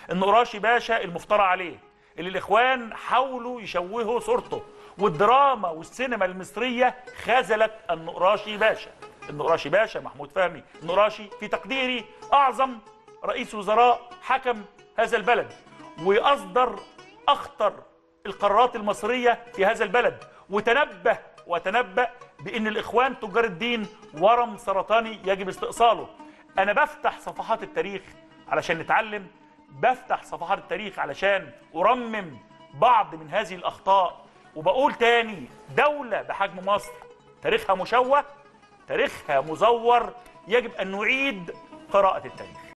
النقراشي باشا المفترى عليه اللي الاخوان حاولوا يشوهوا صورته والدراما والسينما المصريه خذلت النقراشي باشا النقراشي باشا محمود فهمي النقراشي في تقديري اعظم رئيس وزراء حكم هذا البلد واصدر اخطر القرارات المصريه في هذا البلد وتنبه وتنبأ بان الاخوان تجار الدين ورم سرطاني يجب استئصاله انا بفتح صفحات التاريخ علشان نتعلم بفتح صفحات التاريخ علشان ارمم بعض من هذه الاخطاء وبقول تاني دوله بحجم مصر تاريخها مشوه تاريخها مزور يجب ان نعيد قراءه التاريخ